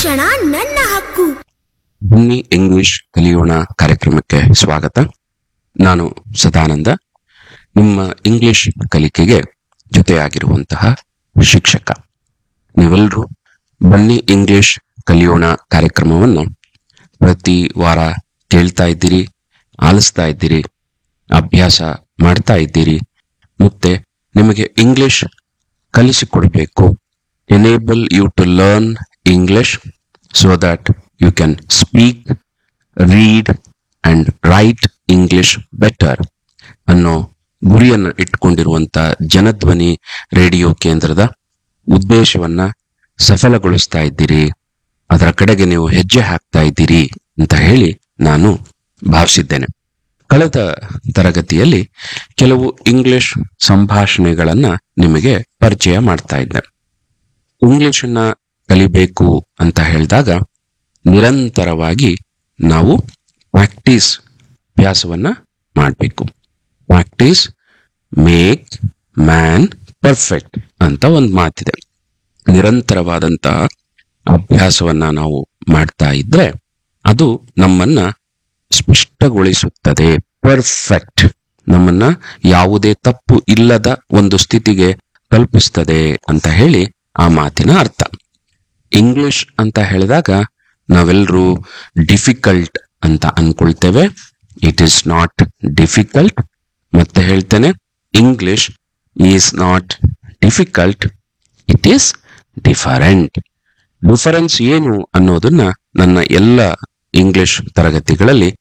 ಶಿಕ್ಷಣ ನನ್ನ ಹಕ್ಕು ಬನ್ನಿ ಇಂಗ್ಲಿಷ್ ಕಲಿಯೋಣ ಕಾರ್ಯಕ್ರಮಕ್ಕೆ ಸ್ವಾಗತ ನಾನು ಸದಾನಂದ ನಿಮ್ಮ ಇಂಗ್ಲಿಷ್ ಕಲಿಕೆಗೆ ಜೊತೆಯಾಗಿರುವಂತಹ ಶಿಕ್ಷಕ ನೀವೆಲ್ಲರೂ ಬನ್ನಿ ಇಂಗ್ಲಿಷ್ ಕಲಿಯೋಣ ಕಾರ್ಯಕ್ರಮವನ್ನು ಪ್ರತಿ ವಾರ ಕೇಳ್ತಾ ಇದ್ದೀರಿ ಆಲಿಸ್ತಾ ಇದ್ದೀರಿ ಅಭ್ಯಾಸ ಮಾಡ್ತಾ ಇದ್ದೀರಿ ಮತ್ತೆ ನಿಮಗೆ ಇಂಗ್ಲಿಷ್ ಕಲಿಸಿಕೊಡ್ಬೇಕು enable you to learn English so that you can speak read and write English better ಅನ್ನೋ ಗುರಿಯನ್ನು ಇಟ್ಕೊಂಡಿರುವಂತ ಜನಧ್ವನಿ ರೇಡಿಯೋ ಕೇಂದ್ರದ ಉದ್ದೇಶವನ್ನ ಸಫಲಗೊಳಿಸ್ತಾ ಇದ್ದೀರಿ ಅದರ ಕಡೆಗೆ ನೀವು ಹೆಜ್ಜೆ ಹಾಕ್ತಾ ಇದ್ದೀರಿ ಅಂತ ಹೇಳಿ ನಾನು ಭಾವಿಸಿದ್ದೇನೆ ಕಳೆದ ತರಗತಿಯಲ್ಲಿ ಕೆಲವು ಇಂಗ್ಲಿಷ್ ಸಂಭಾಷಣೆಗಳನ್ನ ನಿಮಗೆ ಪರಿಚಯ ಮಾಡ್ತಾ ಇದ್ದೆ ಇಂಗ್ಲಿಷನ್ನ ಕಲಿಬೇಕು ಅಂತ ಹೇಳಿದಾಗ ನಿರಂತರವಾಗಿ ನಾವು ಪ್ರಾಕ್ಟೀಸ್ ಅಭ್ಯಾಸವನ್ನ ಮಾಡಬೇಕು ಪ್ರಾಕ್ಟೀಸ್ ಮೇಕ್ ಮ್ಯಾನ್ ಪರ್ಫೆಕ್ಟ್ ಅಂತ ಒಂದು ಮಾತಿದೆ ನಿರಂತರವಾದಂತಹ ಅಭ್ಯಾಸವನ್ನ ನಾವು ಮಾಡ್ತಾ ಇದ್ರೆ ಅದು ನಮ್ಮನ್ನ ಸ್ಪಷ್ಟಗೊಳಿಸುತ್ತದೆ ಪರ್ಫೆಕ್ಟ್ ನಮ್ಮನ್ನ ಯಾವುದೇ ತಪ್ಪು ಇಲ್ಲದ ಒಂದು ಸ್ಥಿತಿಗೆ ತಲುಪಿಸ್ತದೆ ಅಂತ ಹೇಳಿ ಆ ಮಾತಿನ ಅರ್ಥ ಇಂಗ್ಲಿಷ್ ಅಂತ ಹೇಳಿದಾಗ ನಾವೆಲ್ಲರೂ ಡಿಫಿಕಲ್ಟ್ ಅಂತ ಅನ್ಕೊಳ್ತೇವೆ ಇಟ್ ಈಸ್ ನಾಟ್ ಡಿಫಿಕಲ್ಟ್ ಮತ್ತೆ ಹೇಳ್ತೇನೆ English is not difficult it is different difference ಏನು ಅನ್ನೋದನ್ನ ನನ್ನ ಎಲ್ಲ ಇಂಗ್ಲಿಷ್ ತರಗತಿಗಳಲ್ಲಿ